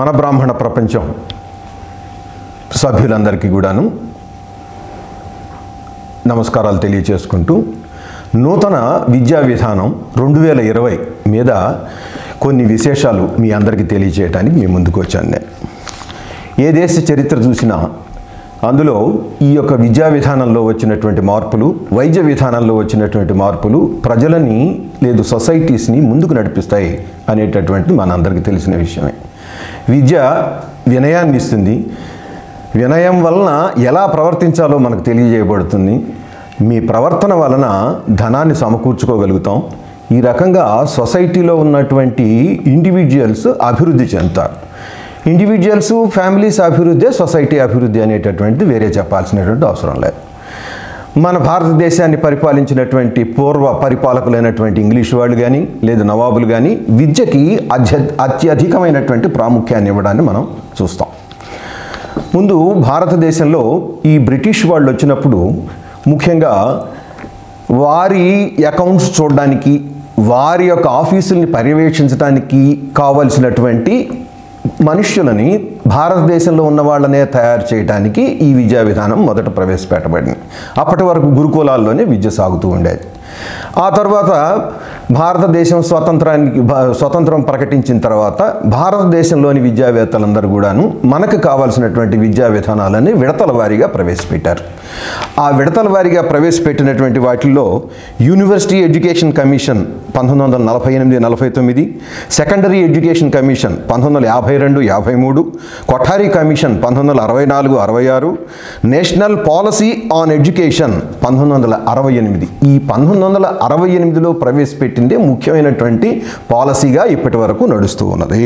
మన బ్రాహ్మణ ప్రపంచం సభ్యులందరికీ కూడాను నమస్కారాలు తెలియచేసుకుంటూ నూతన విద్యా విధానం రెండు వేల ఇరవై మీద కొన్ని విశేషాలు మీ అందరికీ తెలియచేయడానికి మీ ముందుకు వచ్చాను నేను ఏ దేశ చరిత్ర చూసినా అందులో ఈ యొక్క విద్యా విధానంలో వచ్చినటువంటి మార్పులు వైద్య విధానంలో వచ్చినటువంటి మార్పులు ప్రజలని లేదు సొసైటీస్ని ముందుకు నడిపిస్తాయి అనేటటువంటి మనందరికీ తెలిసిన విషయమే విద్య వినయాన్ని ఇస్తుంది వినయం వలన ఎలా ప్రవర్తించాలో మనకు తెలియజేయబడుతుంది మీ ప్రవర్తన వలన ధనాన్ని సమకూర్చుకోగలుగుతాం ఈ రకంగా సొసైటీలో ఉన్నటువంటి ఇండివిజువల్స్ అభివృద్ధి చెందుతారు ఇండివిజువల్స్ ఫ్యామిలీస్ అభివృద్ధి సొసైటీ అభివృద్ధి అనేటటువంటిది వేరే చెప్పాల్సినటువంటి అవసరం లేదు మన భారతదేశాన్ని పరిపాలించినటువంటి పూర్వ పరిపాలకులైనటువంటి ఇంగ్లీష్ వాళ్ళు కానీ లేదా నవాబులు కానీ విద్యకి అత్య అత్యధికమైనటువంటి ప్రాముఖ్యాన్ని ఇవ్వడాన్ని మనం చూస్తాం ముందు భారతదేశంలో ఈ బ్రిటిష్ వాళ్ళు వచ్చినప్పుడు ముఖ్యంగా వారి అకౌంట్స్ చూడడానికి వారి యొక్క ఆఫీసుల్ని పర్యవేక్షించడానికి కావలసినటువంటి మనుష్యులని భారతదేశంలో ఉన్న వాళ్ళనే తయారు చేయడానికి ఈ విద్యా విధానం మొదట ప్రవేశపెట్టబడింది అప్పటి వరకు గురుకులాల్లోనే విద్య సాగుతూ ఉండేది ఆ తర్వాత భారతదేశం స్వాతంత్రానికి భా- స్వతంత్రం ప్రకటించిన తర్వాత భారతదేశంలోని విద్యావేత్తలందరూ కూడాను మనకు కావాల్సినటువంటి విద్యా విధానాలని విడతల వారీగా ప్రవేశపెట్టారు ఆ విడతల వారీగా ప్రవేశపెట్టినటువంటి వాటిల్లో యూనివర్సిటీ ఎడ్యుకేషన్ కమిషన్ పంతొమ్మిది వందల నలభై ఎనిమిది నలభై తొమ్మిది సెకండరీ ఎడ్యుకేషన్ కమిషన్ పంతొమ్మిది వందల యాభై రెండు యాభై మూడు కొఠారీ కమిషన్ పంతొమ్మిది వందల అరవై నాలుగు అరవై ఆరు నేషనల్ పాలసీ ఆన్ ఎడ్యుకేషన్ పంతొమ్మిది వందల అరవై ఎనిమిది ఈ పంతొమ్మిది వందల అరవై ఎనిమిదిలో ప్రవేశపెట్టిందే ముఖ్యమైనటువంటి పాలసీగా ఇప్పటి వరకు నడుస్తూ ఉన్నది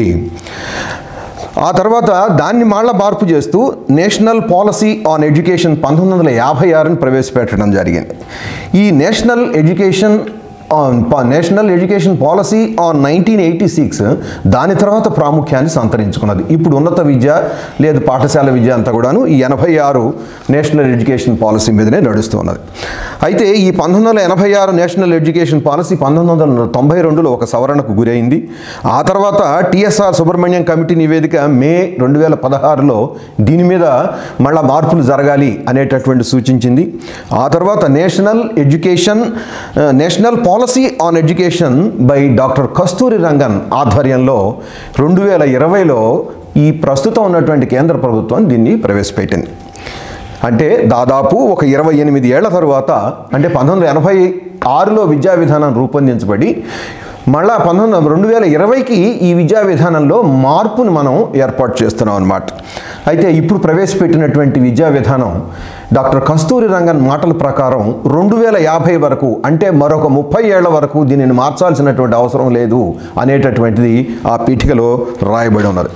ఆ తర్వాత దాన్ని మళ్ళా మార్పు చేస్తూ నేషనల్ పాలసీ ఆన్ ఎడ్యుకేషన్ పంతొమ్మిది వందల యాభై ఆరుని ప్రవేశపెట్టడం జరిగింది ఈ national education on national education policy on nineteen eighty six దాని తర్వాత ప్రాముఖ్యాన్ని సంతరించుకున్నది ఇప్పుడు ఉన్నత విద్య లేదు పాఠశాల విద్య అంతా కూడాను ఈ ఎనభై ఆరు నేషనల్ ఎడ్యుకేషన్ పాలసీ మీదనే నడుస్తూ ఉన్నది అయితే ఈ పంతొమ్మిది వందల ఎనభై ఆరు నేషనల్ ఎడ్యుకేషన్ పాలసీ పంతొమ్మిది వందల తొంభై రెండులో ఒక సవరణకు గురైంది ఆ తర్వాత టిఎస్ఆర్ సుబ్రహ్మణ్యం కమిటీ నివేదిక మే రెండు వేల పదహారులో దీని మీద మళ్ళా మార్పులు జరగాలి అనేటటువంటి సూచించింది ఆ తర్వాత నేషనల్ ఎడ్యుకేషన్ ఆ, national policy on education by doctor Kasturi Rangan ఆధ్వర్యంలో రెండు వేల ఇరవైలో ఈ ప్రస్తుతం ఉన్నటువంటి కేంద్ర ప్రభుత్వం దీన్ని ప్రవేశపెట్టింది అంటే దాదాపు ఒక ఇరవై ఎనిమిది ఏళ్ల తరువాత అంటే పంతొమ్మిది వందల ఎనభై ఆరులో విద్యా విధానం రూపొందించబడి మళ్ళా పంతొమ్మిది వందల రెండు వేల ఇరవైకి ఈ విద్యా విధానంలో మార్పును మనం ఏర్పాటు చేస్తున్నాం అన్నమాట అయితే ఇప్పుడు ప్రవేశపెట్టినటువంటి విద్యా విధానం డాక్టర్ కస్తూరి రంగన్ మాటల ప్రకారం రెండు వేల యాభై వరకు అంటే మరొక ముప్పై ఏళ్ల వరకు దీనిని మార్చాల్సినటువంటి అవసరం లేదు అనేటటువంటిది ఆ పీఠికలో రాయబడి ఉన్నది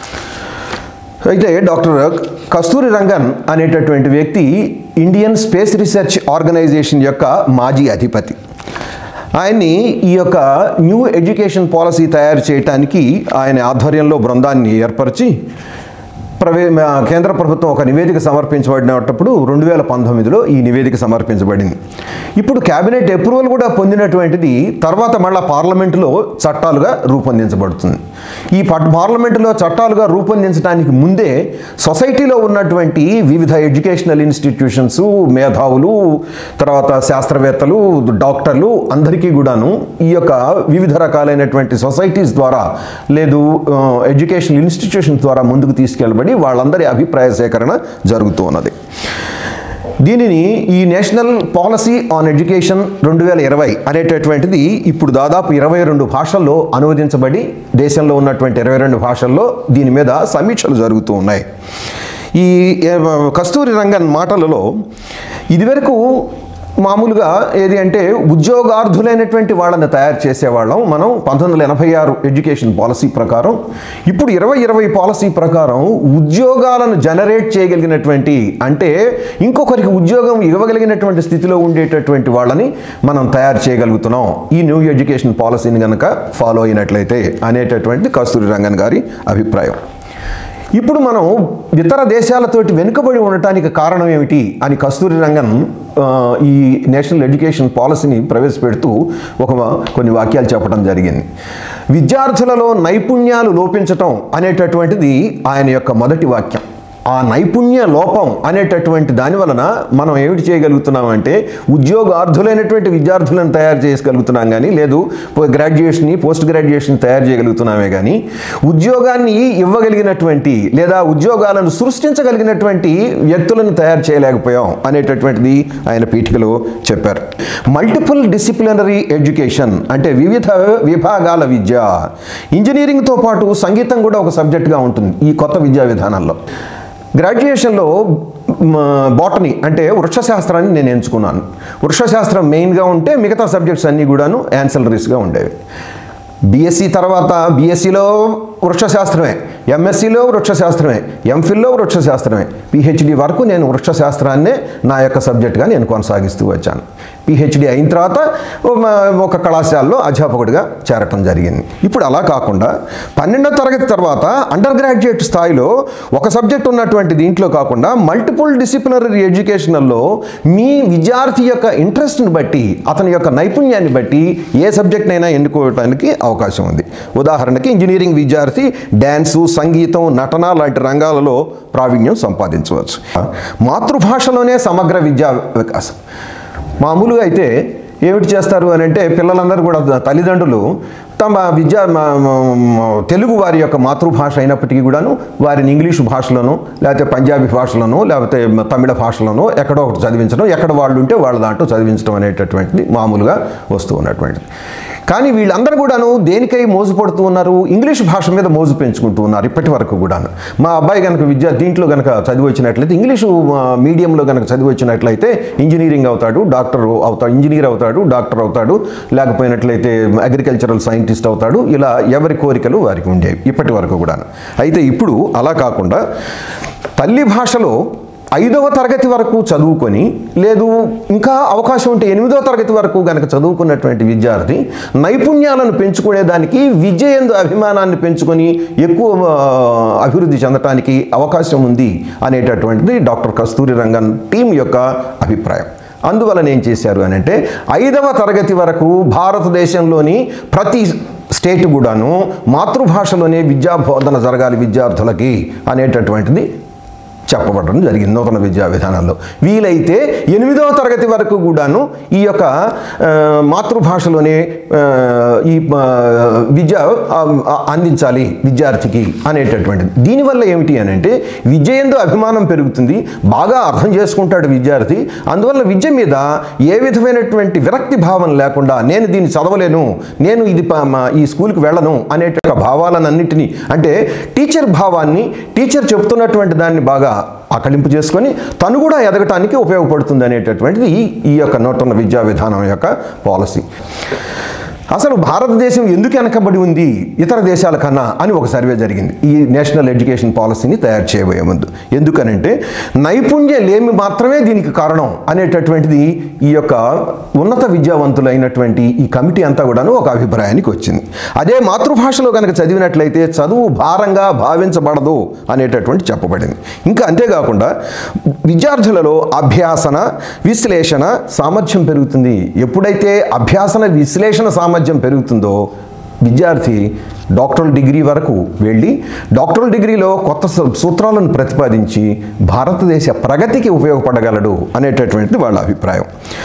అయితే డాక్టర్ కస్తూరి రంగన్ అనేటటువంటి వ్యక్తి ఇండియన్ స్పేస్ రీసెర్చ్ ఆర్గనైజేషన్ యొక్క మాజీ అధిపతి ఆయన్ని ఈ యొక్క న్యూ ఎడ్యుకేషన్ పాలసీ తయారు చేయటానికి ఆయన ఆధ్వర్యంలో బృందాన్ని ఏర్పరిచి ప్రవే ఆ, కేంద్ర ప్రభుత్వం ఒక నివేదిక సమర్పించబడినప్పుడు రెండు వేల పంతొమ్మిదిలో ఈ నివేదిక సమర్పించబడింది ఇప్పుడు కేబినెట్ అప్రూవల్ కూడా పొందినటువంటిది తర్వాత మళ్ళా పార్లమెంటులో చట్టాలుగా రూపొందించబడుతుంది ఈ పట్ పార్లమెంటులో చట్టాలుగా రూపొందించడానికి ముందే సొసైటీలో ఉన్నటువంటి వివిధ ఎడ్యుకేషనల్ ఇన్స్టిట్యూషన్స్ మేధావులు తర్వాత శాస్త్రవేత్తలు డాక్టర్లు అందరికీ కూడాను ఈ యొక్క వివిధ రకాలైనటువంటి సొసైటీస్ ద్వారా లేదు ఆ, ఎడ్యుకేషనల్ ఇన్స్టిట్యూషన్స్ ద్వారా ముందుకు తీసుకెళ్ళబడి వాళ్ళందరి అభిప్రాయ సేకరణ జరుగుతూ ఉన్నది దీనిని ఈ నేషనల్ పాలసీ ఆన్ ఎడ్యుకేషన్ రెండు వేల ఇరవై అనేటటువంటిది ఇప్పుడు దాదాపు ఇరవై రెండు భాషల్లో అనువదించబడి దేశంలో ఉన్నటువంటి ఇరవై రెండు భాషల్లో దీని మీద సమీక్షలు జరుగుతూ ఉన్నాయి ఈ ఏ, కస్తూరి రంగన్ మాటలలో ఇదివరకు మామూలుగా ఏది అంటే ఉద్యోగార్థులైనటువంటి వాళ్ళని తయారు చేసేవాళ్ళం మనం పంతొమ్మిది వందల ఎనభై ఆరు ఎడ్యుకేషన్ పాలసీ ప్రకారం ఇప్పుడు ఇరవై ఇరవై పాలసీ ప్రకారం ఉద్యోగాలను జనరేట్ చేయగలిగినటువంటి అంటే ఇంకొకరికి ఉద్యోగం ఇవ్వగలిగినటువంటి స్థితిలో ఉండేటటువంటి వాళ్ళని మనం తయారు చేయగలుగుతున్నాం ఈ న్యూ ఎడ్యుకేషన్ పాలసీని కనుక ఫాలో అయినట్లయితే అనేటటువంటి కస్తూరి రంగన్ గారి అభిప్రాయం ఇప్పుడు మనం ఇతర దేశాలతోటి వెనుకబడి ఉండటానికి కారణం ఏమిటి అని కస్తూరి రంగన్ ఆ, ఈ నేషనల్ ఎడ్యుకేషన్ పాలసీని ప్రవేశపెడుతూ ఒక కొన్ని వాక్యాలు చెప్పడం జరిగింది విద్యార్థులలో నైపుణ్యాలు లోపించటం అనేటటువంటిది ఆయన యొక్క మొదటి వాక్యం ఆ నైపుణ్య లోపం అనేటటువంటి దాని వలన మనం ఏమిటి చేయగలుగుతున్నామంటే ఉద్యోగార్థులైనటువంటి విద్యార్థులను తయారు చేయగలుగుతున్నాం కానీ లేదు గ్రాడ్యుయేషన్ పోస్ట్ గ్రాడ్యుయేషన్ తయారు చేయగలుగుతున్నామే కానీ ఉద్యోగాన్ని ఇవ్వగలిగినటువంటి లేదా ఉద్యోగాలను సృష్టించగలిగినటువంటి వ్యక్తులను తయారు చేయలేకపోయాం అనేటటువంటిది ఆయన పీఠికలో చెప్పారు మల్టిపుల్ డిసిప్లినరీ ఎడ్యుకేషన్ అంటే వివిధ విభాగాల విద్య ఇంజనీరింగ్తో పాటు సంగీతం కూడా ఒక సబ్జెక్టుగా ఉంటుంది ఈ కొత్త విద్యా విధానంలో గ్రాడ్యుయేషన్లో బాటనీ అంటే వృక్షశాస్త్రాన్ని నేను ఎంచుకున్నాను వృక్షశాస్త్రం మెయిన్గా ఉంటే మిగతా సబ్జెక్ట్స్ అన్నీ కూడాను యాన్సలరీస్గా ఉండేవి బీఎస్సీ తర్వాత బీఎస్సీలో వృక్షశాస్త్రమే ఎంఎస్సీలో వృక్షశాస్త్రమే ఎంఫిల్లో వృక్షశాస్త్రమే పిహెచ్డి వరకు నేను వృక్షశాస్త్రాన్నే నా యొక్క సబ్జెక్ట్గా నేను కొనసాగిస్తూ వచ్చాను పిహెచ్డి అయిన తర్వాత ఒక కళాశాలలో అధ్యాపకుడిగా చేరటం జరిగింది ఇప్పుడు అలా కాకుండా పన్నెండో తరగతి తర్వాత అండర్ గ్రాడ్యుయేట్ స్థాయిలో ఒక సబ్జెక్ట్ ఉన్నటువంటి దీంట్లో కాకుండా మల్టిపుల్ డిసిప్లినరీ ఎడ్యుకేషనల్లో మీ విద్యార్థి యొక్క ఇంట్రెస్ట్ని బట్టి అతని యొక్క నైపుణ్యాన్ని బట్టి ఏ సబ్జెక్ట్నైనా ఎన్నుకోవడానికి అవకాశం ఉంది ఉదాహరణకి ఇంజనీరింగ్ విద్యార్థి డ్యాన్సు సంగీతం నటన లాంటి రంగాలలో ప్రావీణ్యం సంపాదించవచ్చు మాతృభాషలోనే సమగ్ర విద్యా వికాసం మామూలుగా అయితే ఏమిటి చేస్తారు అని అంటే పిల్లలందరూ కూడా తల్లిదండ్రులు తమ విద్యా తెలుగు వారి యొక్క మాతృభాష అయినప్పటికీ కూడాను వారిని ఇంగ్లీషు భాషలోనో లేకపోతే పంజాబీ భాషలోనో లేకపోతే తమిళ భాషలోనో ఎక్కడో ఒకటి చదివించడం ఎక్కడ వాళ్ళు ఉంటే వాళ్ళ దాంట్లో చదివించడం అనేటటువంటిది మామూలుగా వస్తూ ఉన్నటువంటిది కానీ వీళ్ళందరూ కూడాను దేనికై మోజుపడుతూ ఉన్నారు ఇంగ్లీష్ భాష మీద మోజు పెంచుకుంటూ ఉన్నారు ఇప్పటి వరకు కూడాను మా అబ్బాయి కనుక విద్య దీంట్లో కనుక చదివి వచ్చినట్లయితే ఇంగ్లీషు మీడియంలో కనుక చదివి వచ్చినట్లయితే ఇంజనీరింగ్ అవుతాడు డాక్టర్ అవుతాడు ఇంజనీర్ అవుతాడు డాక్టర్ అవుతాడు లేకపోయినట్లయితే అగ్రికల్చరల్ సైంటిస్ట్ అవుతాడు ఇలా ఎవరి కోరికలు వారికి ఉండేవి ఇప్పటి వరకు కూడాను అయితే ఇప్పుడు అలా కాకుండా తల్లి భాషలో ఐదవ తరగతి వరకు చదువుకొని లేదు ఇంకా అవకాశం ఉంటే ఎనిమిదవ తరగతి వరకు కనుక చదువుకున్నటువంటి విద్యార్థి నైపుణ్యాలను పెంచుకునేదానికి విద్య ఎందు అభిమానాన్ని పెంచుకొని ఎక్కువ అభివృద్ధి చెందటానికి అవకాశం ఉంది అనేటటువంటిది డాక్టర్ కస్తూరి రంగన్ టీం యొక్క అభిప్రాయం అందువలన ఏం చేశారు అని అంటే ఐదవ తరగతి వరకు భారతదేశంలోని ప్రతి స్టేట్ కూడాను మాతృభాషలోనే విద్యా బోధన జరగాలి విద్యార్థులకి అనేటటువంటిది చెప్పబడడం జరిగింది నూతన విద్యా విధానంలో వీలైతే ఎనిమిదవ తరగతి వరకు కూడాను ఈ యొక్క మాతృభాషలోనే ఈ విద్య అందించాలి విద్యార్థికి అనేటటువంటిది దీనివల్ల ఏమిటి అని అంటే విద్య ఎందు అభిమానం పెరుగుతుంది బాగా అర్థం చేసుకుంటాడు విద్యార్థి అందువల్ల విద్య మీద ఏ విధమైనటువంటి విరక్తి భావం లేకుండా నేను దీన్ని చదవలేను నేను ఇది ఈ స్కూల్కి వెళ్ళను అనేట భావాలన్నింటినీ అంటే టీచర్ భావాన్ని టీచర్ చెప్తున్నటువంటి దాన్ని బాగా ఆకలింపు చేసుకొని తను కూడా ఎదగటానికి ఉపయోగపడుతుంది అనేటటువంటిది ఈ యొక్క నూతన విద్యా విధానం యొక్క పాలసీ అసలు భారతదేశం ఎందుకు వెనకబడి ఉంది ఇతర దేశాల కన్నా అని ఒక సర్వే జరిగింది ఈ నేషనల్ ఎడ్యుకేషన్ పాలసీని తయారు చేయబోయే ముందు ఎందుకనంటే నైపుణ్య లేమి మాత్రమే దీనికి కారణం అనేటటువంటిది ఈ యొక్క ఉన్నత విద్యావంతులైనటువంటి ఈ కమిటీ అంతా కూడాను ఒక అభిప్రాయానికి వచ్చింది అదే మాతృభాషలో కనుక చదివినట్లయితే చదువు భారంగా భావించబడదు అనేటటువంటి చెప్పబడింది ఇంకా అంతేకాకుండా విద్యార్థులలో అభ్యాసన విశ్లేషణ సామర్థ్యం పెరుగుతుంది ఎప్పుడైతే అభ్యాసన విశ్లేషణ సామర్థ్యం పెరుగుతుందో విద్యార్థి డాక్టరల్ డిగ్రీ వరకు వెళ్ళి డాక్టరల్ డిగ్రీలో కొత్త సూత్రాలను ప్రతిపాదించి భారతదేశ ప్రగతికి ఉపయోగపడగలడు అనేటటువంటిది వాళ్ళ అభిప్రాయం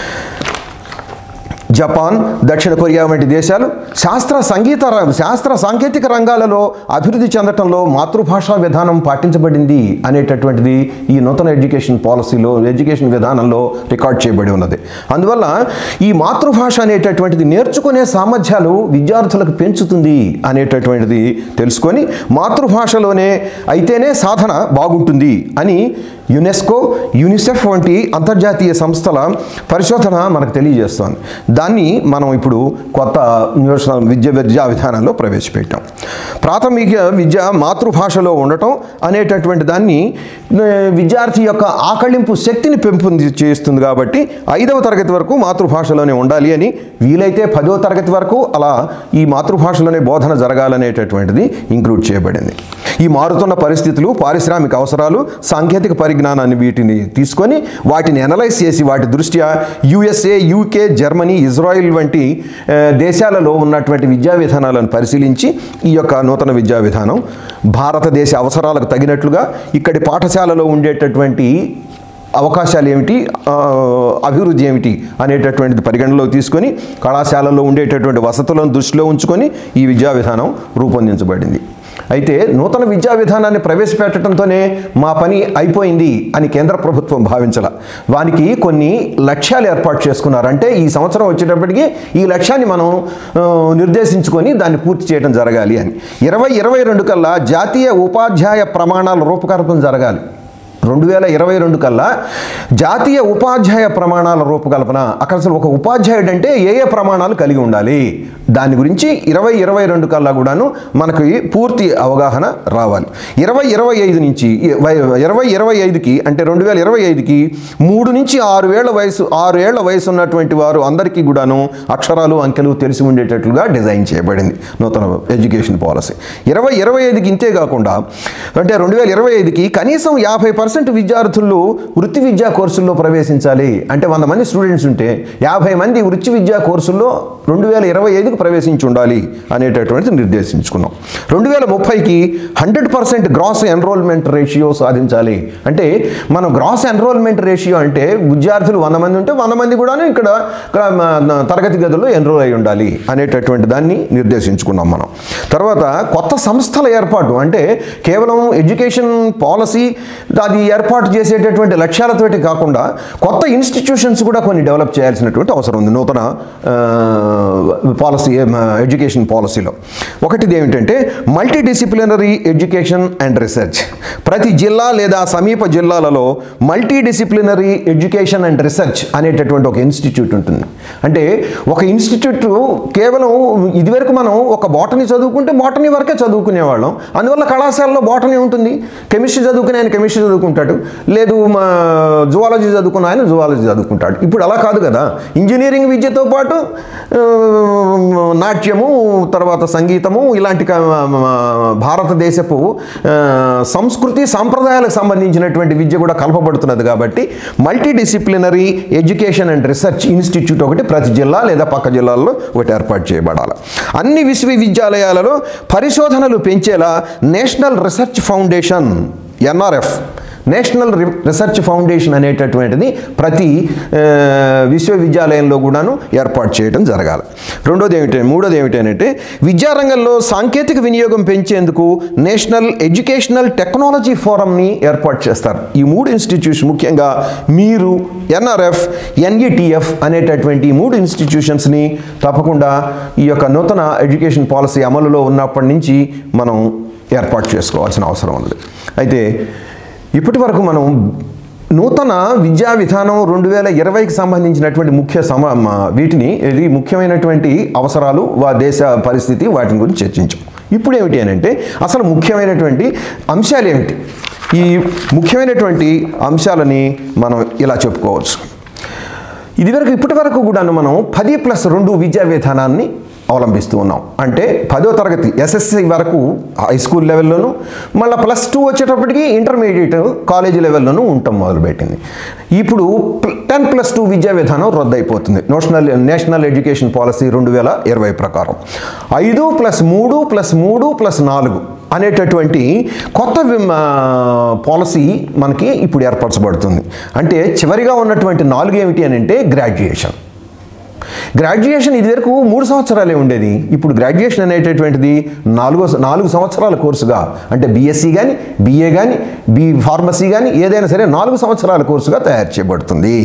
జపాన్ దక్షిణ కొరియా వంటి దేశాలు శాస్త్ర సంగీత శాస్త్ర సాంకేతిక రంగాలలో అభివృద్ధి చెందటంలో మాతృభాషా విధానం పాటించబడింది అనేటటువంటిది ఈ నూతన ఎడ్యుకేషన్ పాలసీలో ఎడ్యుకేషన్ విధానంలో రికార్డ్ చేయబడి ఉన్నది అందువల్ల ఈ మాతృభాష అనేటటువంటిది నేర్చుకునే సామర్థ్యాలు విద్యార్థులకు పెంచుతుంది అనేటటువంటిది తెలుసుకొని మాతృభాషలోనే అయితేనే సాధన బాగుంటుంది అని యునెస్కో యూనిసెఫ్ వంటి అంతర్జాతీయ సంస్థల పరిశోధన మనకు తెలియజేస్తోంది దాన్ని మనం ఇప్పుడు కొత్త విద్య విద్యా విధానంలో ప్రవేశపెట్టాం ప్రాథమిక విద్య మాతృభాషలో ఉండటం అనేటటువంటి దాన్ని విద్యార్థి యొక్క ఆకళింపు శక్తిని పెంపొంది చేస్తుంది కాబట్టి ఐదవ తరగతి వరకు మాతృభాషలోనే ఉండాలి అని వీలైతే పదో తరగతి వరకు అలా ఈ మాతృభాషలోనే బోధన జరగాలనేటటువంటిది ఇంక్లూడ్ చేయబడింది ఈ మారుతున్న పరిస్థితులు పారిశ్రామిక అవసరాలు సాంకేతిక పరిజ్ఞానాన్ని వీటిని తీసుకొని వాటిని అనలైజ్ చేసి వాటి దృష్ట్యా యుఎస్ఏ యూకే జర్మనీ ఇజ్రాయిల్ వంటి ఆ, దేశాలలో ఉన్నటువంటి విద్యా విధానాలను పరిశీలించి ఈ యొక్క నూతన విద్యా విధానం భారతదేశ అవసరాలకు తగినట్లుగా ఇక్కడి పాఠశాలలో ఉండేటటువంటి అవకాశాలు ఏమిటి ఆ, అభివృద్ధి ఏమిటి అనేటటువంటిది పరిగణలోకి తీసుకొని కళాశాలలో ఉండేటటువంటి వసతులను దృష్టిలో ఉంచుకొని ఈ విద్యా విధానం రూపొందించబడింది అయితే నూతన విద్యా విధానాన్ని ప్రవేశపెట్టడంతోనే మా పని అయిపోయింది అని కేంద్ర ప్రభుత్వం భావించాల వానికి కొన్ని లక్ష్యాలు ఏర్పాటు చేసుకున్నారు అంటే ఈ సంవత్సరం వచ్చేటప్పటికి ఈ లక్ష్యాన్ని మనం ఆ, నిర్దేశించుకొని దాన్ని పూర్తి చేయడం జరగాలి అని ఇరవై ఇరవై రెండు కల్లా జాతీయ ఉపాధ్యాయ ప్రమాణాల రూపకల్పన జరగాలి రెండు వేల ఇరవై రెండు కల్లా జాతీయ ఉపాధ్యాయ ప్రమాణాల రూపకల్పన అక్కడ అసలు ఒక ఉపాధ్యాయుడు అంటే ఏ ఏ ప్రమాణాలు కలిగి ఉండాలి దాని గురించి ఇరవై ఇరవై రెండు కల్లా కూడాను మనకి పూర్తి అవగాహన రావాలి ఇరవై ఇరవై ఐదు నుంచి ఇరవై ఇరవై ఐదుకి అంటే రెండు వేల ఇరవై ఐదుకి మూడు నుంచి ఆరు ఏళ్ల వయసు ఆరు ఏళ్ల వయసు ఉన్నటువంటి వారు అందరికీ కూడాను అక్షరాలు అంకెలు తెలిసి ఉండేటట్లుగా డిజైన్ చేయబడింది నూతన ఎడ్యుకేషన్ పాలసీ ఇరవై ఇరవై ఐదుకి ఇంతే కాకుండా అంటే రెండు వేల ఇరవై ఐదుకి కనీసం యాభై పర్సెంట్ విద్యార్థులు వృత్తి విద్యా కోర్సుల్లో ప్రవేశించాలి అంటే వంద మంది స్టూడెంట్స్ ఉంటే యాభై మంది వృత్తి విద్యా కోర్సుల్లో రెండు వేల ఇరవై ఐదుకి ప్రవేశించి ఉండాలి అనేటటువంటిది నిర్దేశించుకున్నాం రెండు వేల ముప్పైకి hundred percent gross enrolment ratio సాధించాలి అంటే మనం గ్రాస్ ఎన్రోల్మెంట్ రేషియో అంటే విద్యార్థులు వంద మంది ఉంటే వంద మంది కూడాను ఇక్కడ ఇక్కడ మ- తరగతి గదుల్లో ఎన్రోల్ అయి ఉండాలి అనేటటువంటి దాన్ని నిర్దేశించుకున్నాం మనం తర్వాత కొత్త సంస్థల ఏర్పాటు అంటే కేవలం ఎడ్యుకేషన్ పాలసీ అది ఏర్పాటు చేసేటటువంటి లక్ష్యాలతోటి కాకుండా కొత్త ఇన్స్టిట్యూషన్స్ కూడా కొన్ని డెవలప్ చేయాల్సినటువంటి అవసరం ఉంది నూతన పాలసీ ఎడ్యుకేషన్ పాలసీలో ఒకటిది ఏమిటంటే multidisciplinary education and research ప్రతి జిల్లా లేదా సమీప జిల్లాలలో multidisciplinary education and research అనేటటువంటి ఒక ఇన్స్టిట్యూట్ ఉంటుంది అంటే ఒక ఇన్స్టిట్యూట్ కేవలం ఇదివరకు మనం ఒక బాటనీ చదువుకుంటే బాటనీ వరకే చదువుకునేవాళ్ళం అందువల్ల కళాశాలలో బాటనీ ఉంటుంది కెమిస్ట్రీ చదువుకునే ఆయన కెమిస్ట్రీ చదువుకుంటాడు లేదు మా జువాలజీ చదువుకున్న ఆయన జువాలజీ చదువుకుంటాడు ఇప్పుడు అలా కాదు కదా ఇంజనీరింగ్ విద్యతో పాటు ఆ, నాట్యము తర్వాత సంగీతము ఇలాంటి క- భారతదేశపు ఆ, సంస్కృతి సాంప్రదాయాలకు సంబంధించినటువంటి విద్య కూడా కలపబడుతున్నది కాబట్టి multidisciplinary education and research institute ఒకటి ప్రతి జిల్లా లేదా పక్క జిల్లాల్లో ఒకటి ఏర్పాటు చేయబడాలి అన్ని విశ్వవిద్యాలయాలలో పరిశోధనలు పెంచేలా national research foundation NRF national re- research foundation అనేటటువంటిది ప్రతి ఆ, విశ్వవిద్యాలయంలో కూడాను ఏర్పాటు చేయడం జరగాలి రెండోది ఏమిటి మూడోది ఏమిటంటే విద్యారంగంలో సాంకేతిక వినియోగం పెంచేందుకు నేషనల్ ఎడ్యుకేషనల్ టెక్నాలజీ ఫోరంని ఏర్పాటు చేస్తారు ఈ మూడు ఇన్స్టిట్యూషన్ ముఖ్యంగా మీరు ఎన్ఆర్ఎఫ్ ఎన్ఈటిఎఫ్ అనేటటువంటి ఈ మూడు ఇన్స్టిట్యూషన్స్ని తప్పకుండా ఈ యొక్క నూతన ఎడ్యుకేషన్ పాలసీ అమలులో ఉన్నప్పటి నుంచి మనం ఏర్పాటు చేసుకోవాల్సిన అవసరం ఉంది అయితే ఇప్పటి వరకు మనం నూతన విద్యా విధానం రెండు వేల ఇరవైకి సంబంధించినటువంటి ముఖ్య సమ మ- వీటిని ఇది ముఖ్యమైనటువంటి అవసరాలు వా దేశ పరిస్థితి వాటిని గురించి చర్చించాం ఇప్పుడు ఏమిటి అని అంటే అసలు ముఖ్యమైనటువంటి అంశాలు ఏమిటి ఈ ముఖ్యమైనటువంటి అంశాలని మనం ఇలా చెప్పుకోవచ్చు ఇదివరకు ఇప్పటి వరకు కూడాను మనం పది ప్లస్ రెండు విద్యా విధానాన్ని అవలంబిస్తూ ఉన్నాం అంటే పదో తరగతి ఎస్ఎస్సి వరకు హై స్కూల్ లెవెల్లోనూ మళ్ళీ ప్లస్ టూ వచ్చేటప్పటికి ఇంటర్మీడియట్ కాలేజీ లెవెల్లోనూ ఉండటం మొదలుపెట్టింది ఇప్పుడు టెన్ ప్లస్ టూ విద్యా విధానం రద్దయిపోతుంది నేషనల్ నేషనల్ ఎడ్యుకేషన్ పాలసీ రెండు వేల ఇరవై ప్రకారం ఐదు ప్లస్ మూడు ప్లస్ మూడు ప్లస్ నాలుగు అనేటటువంటి కొత్త విమ్- ఆ, పాలసీ మనకి ఇప్పుడు ఏర్పరచబడుతుంది అంటే చివరిగా ఉన్నటువంటి నాలుగు ఏమిటి అని అంటే గ్రాడ్యుయేషన్ గ్రాడ్యుయేషన్ ఇదివరకు మూడు సంవత్సరాలే ఉండేది ఇప్పుడు గ్రాడ్యుయేషన్ అనేటటువంటిది నాలుగో నాలుగు సంవత్సరాల కోర్సుగా అంటే బీఎస్సీ కానీ బీఏ కానీ బీ ఫార్మసీ కానీ ఏదైనా సరే నాలుగు సంవత్సరాల కోర్సుగా తయారు చేయబడుతుంది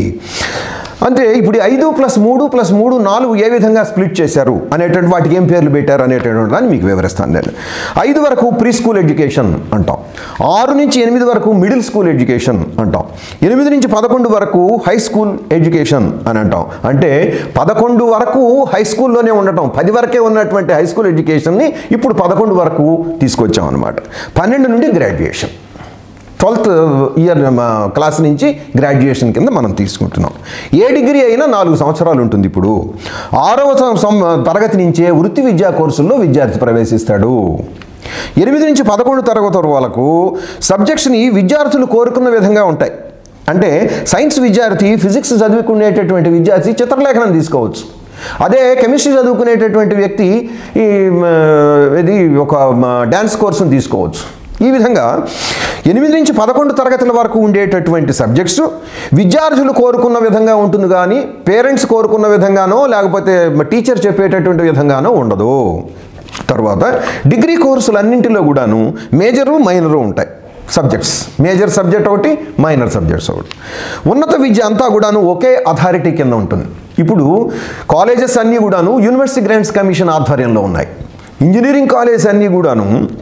అంటే ఇప్పుడు ఈ ఐదు ప్లస్ మూడు ప్లస్ మూడు నాలుగు ఏ విధంగా స్ప్లిట్ చేశారు అనేటువంటి వాటికి ఏం పేర్లు పెట్టారు అనేటటువంటి దాన్ని మీకు వివరిస్తాను నేను ఐదు వరకు ప్రీ స్కూల్ ఎడ్యుకేషన్ అంటాం ఆరు నుంచి ఎనిమిది వరకు మిడిల్ స్కూల్ ఎడ్యుకేషన్ అంటాం ఎనిమిది నుంచి పదకొండు వరకు హై స్కూల్ ఎడ్యుకేషన్ అని అంటాం అంటే పదకొండు వరకు హై స్కూల్లోనే ఉండటం పది వరకే ఉన్నటువంటి హై స్కూల్ ఎడ్యుకేషన్ని ఇప్పుడు పదకొండు వరకు తీసుకొచ్చాం అనమాట పన్నెండు నుండి గ్రాడ్యుయేషన్ ట్వెల్త్ ఇయర్ క్లాస్ నుంచి గ్రాడ్యుయేషన్ కింద మనం తీసుకుంటున్నాం ఏ డిగ్రీ అయినా నాలుగు సంవత్సరాలు ఉంటుంది ఇప్పుడు ఆరవ సం- సం- తరగతి నుంచే వృత్తి విద్యా కోర్సుల్లో విద్యార్థి ప్రవేశిస్తాడు ఎనిమిది నుంచి పదకొండు తరగతి వాళ్ళకు సబ్జెక్ట్స్ని విద్యార్థులు కోరుకున్న విధంగా ఉంటాయి అంటే సైన్స్ విద్యార్థి ఫిజిక్స్ చదువుకునేటటువంటి విద్యార్థి చిత్రలేఖనం తీసుకోవచ్చు అదే కెమిస్ట్రీ చదువుకునేటటువంటి వ్యక్తి ఈ మ, ఇది ఒక డ్యాన్స్ కోర్సును తీసుకోవచ్చు ఈ విధంగా ఎనిమిది నుంచి పదకొండు తరగతుల వరకు ఉండేటటువంటి సబ్జెక్ట్స్ విద్యార్థులు కోరుకున్న విధంగా ఉంటుంది కానీ పేరెంట్స్ కోరుకున్న విధంగానో లేకపోతే టీచర్ చెప్పేటటువంటి విధంగానో ఉండదు తర్వాత డిగ్రీ కోర్సులన్నింటిలో కూడాను మేజరు మైనరు ఉంటాయి సబ్జెక్ట్స్ మేజర్ సబ్జెక్ట్ ఒకటి మైనర్ సబ్జెక్ట్స్ ఒకటి ఉన్నత విద్య అంతా కూడాను ఒకే అథారిటీ కింద ఉంటుంది ఇప్పుడు కాలేజెస్ అన్నీ కూడాను యూనివర్సిటీ గ్రాంట్స్ కమిషన్ ఆధ్వర్యంలో ఉన్నాయి ఇంజనీరింగ్ కాలేజెస్ అన్నీ కూడాను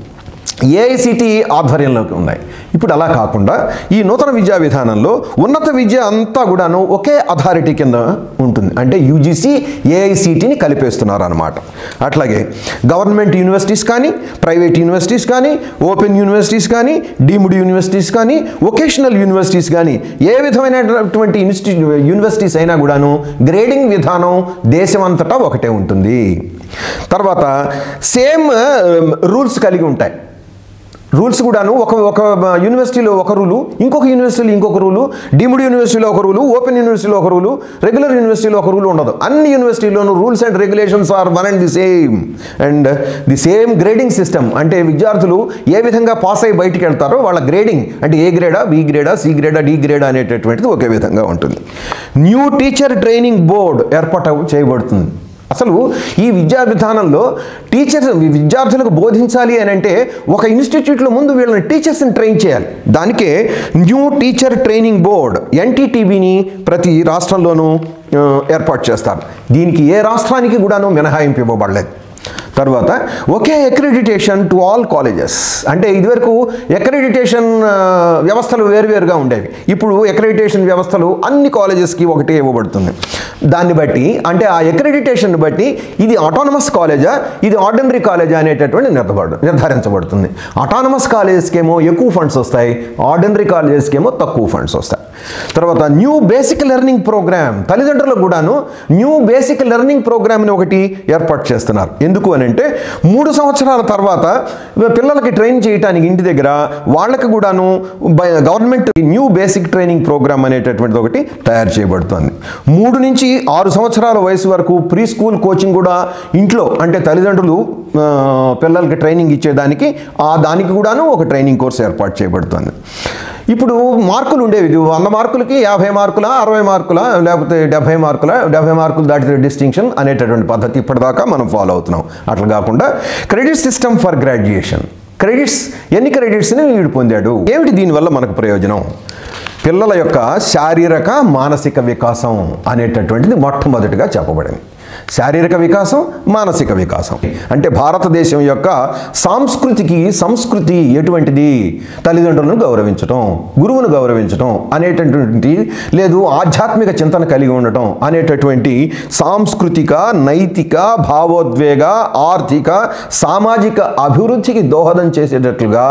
ఏఐసిటి ఆధ్వర్యంలోకి ఉన్నాయి ఇప్పుడు అలా కాకుండా ఈ నూతన విద్యా విధానంలో ఉన్నత విద్య అంతా కూడాను ఒకే అథారిటీ కింద ఉంటుంది అంటే యూజీసీ ఏఐసిటిని కలిపేస్తున్నారు అనమాట అట్లాగే గవర్నమెంట్ యూనివర్సిటీస్ కానీ ప్రైవేట్ యూనివర్సిటీస్ కానీ ఓపెన్ యూనివర్సిటీస్ కానీ డీమ్డ్ యూనివర్సిటీస్ కానీ వొకేషనల్ యూనివర్సిటీస్ కానీ ఏ విధమైనటువంటి ఇన్స్టి యూనివర్సిటీస్ అయినా కూడాను గ్రేడింగ్ విధానం దేశమంతటా ఒకటే ఉంటుంది తర్వాత సేమ్ రూల్స్ కలిగి ఉంటాయి రూల్స్ కూడాను ఒక ఒక యూనివర్సిటీలో ఒక రూలు ఇంకొక యూనివర్సిటీలో ఇంకొక రూలు డీమ్డ్ యూనివర్సిటీలో ఒక రూలు ఓపెన్ యూనివర్సిటీలో ఒక రూలు రెగ్యులర్ యూనివర్సిటీలో ఒక రూలు ఉండదు అన్ని యూనివర్సిటీలోనూ rules and regulations are one and the same and the same grading system అంటే విద్యార్థులు ఏ విధంగా పాస్ అయ్యి బయటికి వెళ్తారో వాళ్ళ గ్రేడింగ్ అంటే ఏ గ్రేడా బి గ్రేడా సి గ్రేడా డి గ్రేడా అనేటటువంటిది ఒకే విధంగా ఉంటుంది న్యూ టీచర్ ట్రైనింగ్ బోర్డ్ ఏర్పాటు చేయబడుతుంది అసలు ఈ విద్యా విధానంలో టీచర్స్ విద్యార్థులకు బోధించాలి అని అంటే ఒక ఇన్స్టిట్యూట్లో ముందు వీళ్ళని టీచర్స్ని ట్రైన్ చేయాలి దానికే న్యూ టీచర్ ట్రైనింగ్ బోర్డ్ ఎన్టీటీబీని ప్రతి రాష్ట్రంలోనూ ఆ, ఏర్పాటు చేస్తారు దీనికి ఏ రాష్ట్రానికి కూడాను మినహాయింపు ఇవ్వబడలేదు తర్వాత ఒకే అక్రిడిటేషన్ టు ఆల్ కాలేజెస్ అంటే ఇదివరకు అక్రిడిటేషన్ వ్యవస్థలు వేరువేరుగా ఉండేవి ఇప్పుడు అక్రిడిటేషన్ వ్యవస్థలు అన్ని కాలేజెస్కి ఒకటే ఇవ్వబడుతుంది దాన్ని బట్టి అంటే ఆ అక్రిడిటేషన్ బట్టి ఇది ఆటోనమస్ కాలేజా ఇది ఆర్డినరీ కాలేజా అనేటటువంటి నిర్ధబడు నిర్ధారించబడుతుంది ఆటోనమస్ కాలేజెస్కి ఏమో ఎక్కువ ఫండ్స్ వస్తాయి ఆర్డినరీ కాలేజెస్కి ఏమో తక్కువ ఫండ్స్ వస్తాయి తర్వాత న్యూ బేసిక్ లెర్నింగ్ ప్రోగ్రామ్ తల్లిదండ్రులకు కూడాను న్యూ బేసిక్ లెర్నింగ్ ప్రోగ్రామ్ని ఒకటి ఏర్పాటు చేస్తున్నారు ఎందుకు అని అంటే మూడు సంవత్సరాల తర్వాత పిల్లలకి ట్రైన్ చేయడానికి ఇంటి దగ్గర వాళ్ళకి కూడాను by- government new basic training programme అనేటటువంటిది ఒకటి తయారు చేయబడుతుంది మూడు నుంచి ఆరు సంవత్సరాల వయసు వరకు ప్రీ స్కూల్ కోచింగ్ కూడా ఇంట్లో అంటే తల్లిదండ్రులు ఆ, పిల్లలకి ట్రైనింగ్ ఇచ్చేదానికి ఆ దానికి కూడాను ఒక ట్రైనింగ్ కోర్స్ ఏర్పాటు చేయబడుతుంది ఇప్పుడు మార్కులు ఉండేవి ఇది వంద మార్కులకి యాభై మార్కుల అరవై మార్కుల లేకపోతే డెబ్బై మార్కుల డెబ్బై మార్కులు దాటితే డిస్టింక్షన్ అనేటటువంటి పద్ధతి ఇప్పటిదాకా మనం ఫాలో అవుతున్నాం అట్లా కాకుండా credit system for graduation credits ఎన్ని క్రెడిట్స్ని వీడు పొందాడు ఏమిటి దీనివల్ల మనకు ప్రయోజనం పిల్లల యొక్క శారీరక మానసిక వికాసం అనేటటువంటిది మొట్టమొదటిగా చెప్పబడింది శారీరక వికాసం మానసిక వికాసం అంటే భారతదేశం యొక్క సాంస్కృతికి సంస్కృతి ఎటువంటిది తల్లిదండ్రులను గౌరవించటం గురువును గౌరవించటం అనేటటువంటి లేదు ఆధ్యాత్మిక చింతన కలిగి ఉండటం అనేటటువంటి సాంస్కృతిక నైతిక భావోద్వేగ ఆర్థిక సామాజిక అభివృద్ధికి దోహదం చేసేటట్లుగా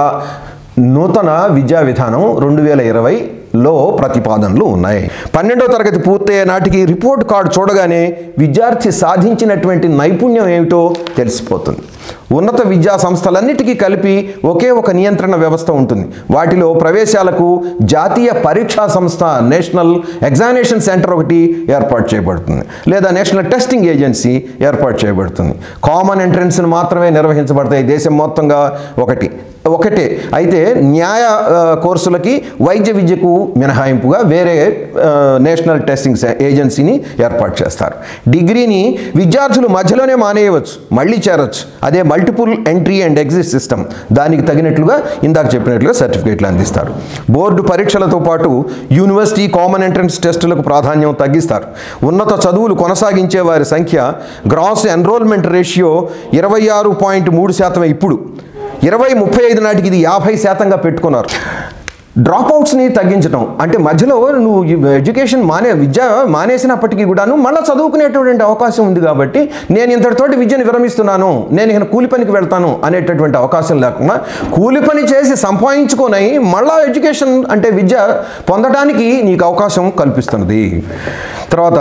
నూతన విద్యా విధానం రెండు వేల ఇరవైలో ప్రతిపాదనలు ఉన్నాయి పన్నెండవ తరగతి పూర్తయ్యే నాటికి రిపోర్ట్ కార్డు చూడగానే విద్యార్థి సాధించినటువంటి నైపుణ్యం ఏమిటో తెలిసిపోతుంది ఉన్నత విద్యా సంస్థలన్నిటికీ కలిపి ఒకే ఒక నియంత్రణ వ్యవస్థ ఉంటుంది వాటిలో ప్రవేశాలకు జాతీయ పరీక్షా సంస్థ నేషనల్ ఎగ్జామినేషన్ సెంటర్ ఒకటి ఏర్పాటు చేయబడుతుంది లేదా నేషనల్ టెస్టింగ్ ఏజెన్సీ ఏర్పాటు చేయబడుతుంది కామన్ ఎంట్రన్స్ని మాత్రమే నిర్వహించబడతాయి దేశం మొత్తంగా ఒకటి ఒకటే అయితే న్యాయ ఆ, కోర్సులకి వైద్య విద్యకు మినహాయింపుగా వేరే ఆ, నేషనల్ టెస్టింగ్ సే- ఏజెన్సీని ఏర్పాటు చేస్తారు డిగ్రీని విద్యార్థులు మధ్యలోనే మానేయవచ్చు మళ్ళీ చేరొచ్చు అదే multiple entry and exit system దానికి తగినట్లుగా ఇందాక చెప్పినట్లుగా సర్టిఫికేట్లు అందిస్తారు బోర్డు పరీక్షలతో పాటు యూనివర్సిటీ కామన్ ఎంట్రన్స్ టెస్టులకు ప్రాధాన్యం తగ్గిస్తారు ఉన్నత చదువులు కొనసాగించే వారి సంఖ్య గ్రాస్ ఎన్రోల్మెంట్ రేషియో ఇరవై ఆరు పాయింట్ మూడు శాతం ఇప్పుడు ఇరవై ముప్పై ఐదు నాటికి ఇది యాభై శాతంగా పెట్టుకున్నారు డ్రాప్ అవుట్స్ని తగ్గించడం అంటే మధ్యలో నువ్వు ఈ ఎడ్యుకేషన్ మానే విద్య మానేసినప్పటికీ కూడాను మళ్ళీ చదువుకునేటువంటి అవకాశం ఉంది కాబట్టి నేను ఇంతటితోటి విద్యను విరమిస్తున్నాను నేను ఇక కూలి పనికి వెళ్తాను అనేటటువంటి అవకాశం లేకుండా కూలి పని చేసి సంపాదించుకొని మళ్ళా ఎడ్యుకేషన్ అంటే విద్య పొందడానికి నీకు అవకాశం కల్పిస్తున్నది తర్వాత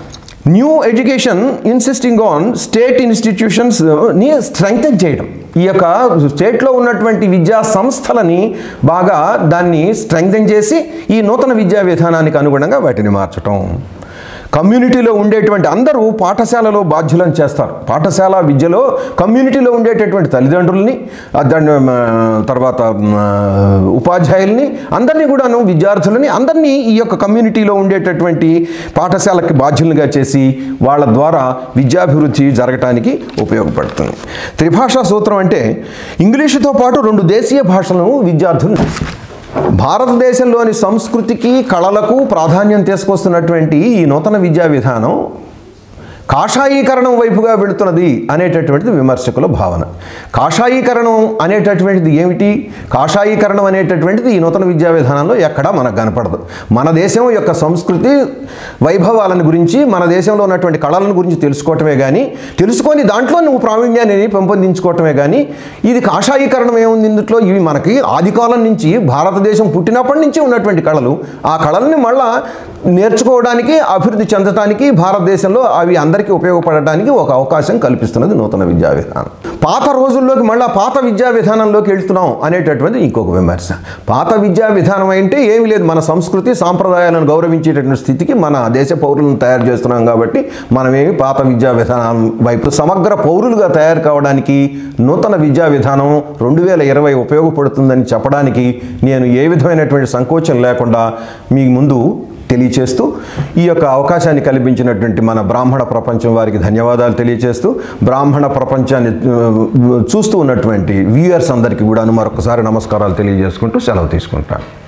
new education insisting on state institutions ని స్ట్రెంగ్తన్ చేయడం ఈ యొక్క స్టేట్లో ఉన్నటువంటి విద్యా సంస్థలని బాగా దాన్ని స్ట్రెంగ్తన్ చేసి ఈ నూతన విద్యా విధానానికి అనుగుణంగా వాటిని మార్చటం కమ్యూనిటీలో ఉండేటువంటి అందరూ పాఠశాలలో బాధ్యులను చేస్తారు పాఠశాల విద్యలో కమ్యూనిటీలో ఉండేటటువంటి తల్లిదండ్రుల్ని ఆ దాన్ని మ, తర్వాత మ, ఉపాధ్యాయుల్ని అందరినీ కూడాను విద్యార్థులని అందరినీ ఈ యొక్క కమ్యూనిటీలో ఉండేటటువంటి పాఠశాలకి బాధ్యులుగా చేసి వాళ్ళ ద్వారా విద్యాభివృద్ధి జరగటానికి ఉపయోగపడుతుంది త్రిభాషా సూత్రం అంటే ఇంగ్లీషుతో పాటు రెండు దేశీయ భాషలను విద్యార్థులు భారతదేశంలోని సంస్కృతికి కళలకు ప్రాధాన్యం తీసుకొస్తున్నటువంటి ఈ నూతన విద్యా విధానం కాషాయీకరణం వైపుగా వెళుతున్నది అనేటటువంటిది విమర్శకుల భావన కాషాయీకరణం అనేటటువంటిది ఏమిటి కాషాయీకరణం అనేటటువంటిది ఈ నూతన విద్యా విధానంలో ఎక్కడా మనకు కనపడదు మన దేశం యొక్క సంస్కృతి వైభవాలను గురించి మన దేశంలో ఉన్నటువంటి కళలను గురించి తెలుసుకోవటమే కానీ తెలుసుకొని దాంట్లో నువ్వు ప్రావీణ్యాన్ని పెంపొందించుకోవటమే కానీ ఇది కాషాయీకరణం ఏముంది ఇందులో ఇవి మనకి ఆదికాలం నుంచి భారతదేశం పుట్టినప్పటి నుంచి ఉన్నటువంటి కళలు ఆ కళల్ని మళ్ళా నేర్చుకోవడానికి అభివృద్ధి చెందడానికి భారతదేశంలో అవి అందరికీ ఉపయోగపడటానికి ఒక అవకాశం కల్పిస్తున్నది నూతన విద్యా విధానం పాత రోజుల్లోకి మళ్ళా పాత విద్యా విధానంలోకి వెళ్తున్నాం అనేటటువంటి ఇంకొక విమర్శ పాత విద్యా విధానం అంటే ఏమీ లేదు మన సంస్కృతి సాంప్రదాయాలను గౌరవించేటటువంటి స్థితికి మన దేశ పౌరులను తయారు చేస్తున్నాం కాబట్టి మనమేమి పాత విద్యా విధానం వైపు సమగ్ర పౌరులుగా తయారు కావడానికి నూతన విద్యా విధానం రెండు వేల ఇరవై ఉపయోగపడుతుందని చెప్పడానికి నేను ఏ విధమైనటువంటి సంకోచం లేకుండా మీ ముందు తెలియచేస్తూ ఈ యొక్క అవకాశాన్ని కల్పించినటువంటి మన బ్రాహ్మణ ప్రపంచం వారికి ధన్యవాదాలు తెలియచేస్తూ బ్రాహ్మణ ప్రపంచాన్ని ఆ, చూస్తూ ఉన్నటువంటి వ్యూయర్స్ అందరికీ కూడా మరొకసారి నమస్కారాలు తెలియజేసుకుంటూ సెలవు తీసుకుంటాను